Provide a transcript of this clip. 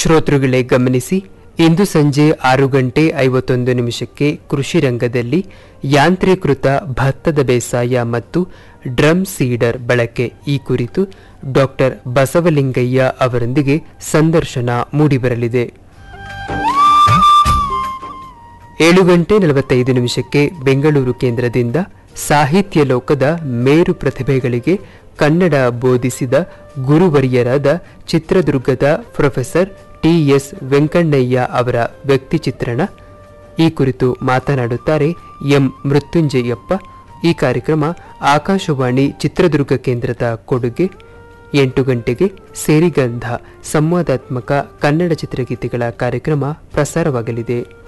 ಶ್ರೋತೃಗಳೇ ಗಮನಿಸಿ ಇಂದು ಸಂಜೆ ಆರು ಗಂಟೆ ಐವತ್ತೊಂದು ನಿಮಿಷಕ್ಕೆ ಕೃಷಿ ರಂಗದಲ್ಲಿ ಯಾಂತ್ರೀಕೃತ ಭತ್ತದ ಬೇಸಾಯ ಮತ್ತು ಡ್ರಮ್ ಸೀಡರ್ ಬಳಕೆ ಈ ಕುರಿತು ಡಾಕ್ಟರ್ ಬಸವಲಿಂಗಯ್ಯ ಅವರೊಂದಿಗೆ ಸಂದರ್ಶನ ಮೂಡಿಬರಲಿದೆ ಏಳು ಗಂಟೆ ನಲವತ್ತೈದು ನಿಮಿಷಕ್ಕೆ ಬೆಂಗಳೂರು ಕೇಂದ್ರದಿಂದ ಸಾಹಿತ್ಯ ಲೋಕದ ಮೇರು ಪ್ರತಿಭೆಗಳಿಗೆ ಕನ್ನಡ ಬೋಧಿಸಿದ ಗುರುವರಿಯರಾದ ಚಿತ್ರದುರ್ಗದ ಪ್ರೊಫೆಸರ್ ಟಿಎಸ್ ವೆಂಕಣ್ಣಯ್ಯ ಅವರ ವ್ಯಕ್ತಿ ಚಿತ್ರಣ ಈ ಕುರಿತು ಮಾತನಾಡುತ್ತಾರೆ ಎಂ ಮೃತ್ಯುಂಜಯಪ್ಪ ಈ ಕಾರ್ಯಕ್ರಮ ಆಕಾಶವಾಣಿ ಚಿತ್ರದುರ್ಗ ಕೇಂದ್ರದ ಕೊಡುಗೆ ಎಂಟು ಗಂಟೆಗೆ ಸೇರಿಗಂಧ ಸಂವಾದಾತ್ಮಕ ಕನ್ನಡ ಚಿತ್ರಗೀತೆಗಳ ಕಾರ್ಯಕ್ರಮ ಪ್ರಸಾರವಾಗಲಿದೆ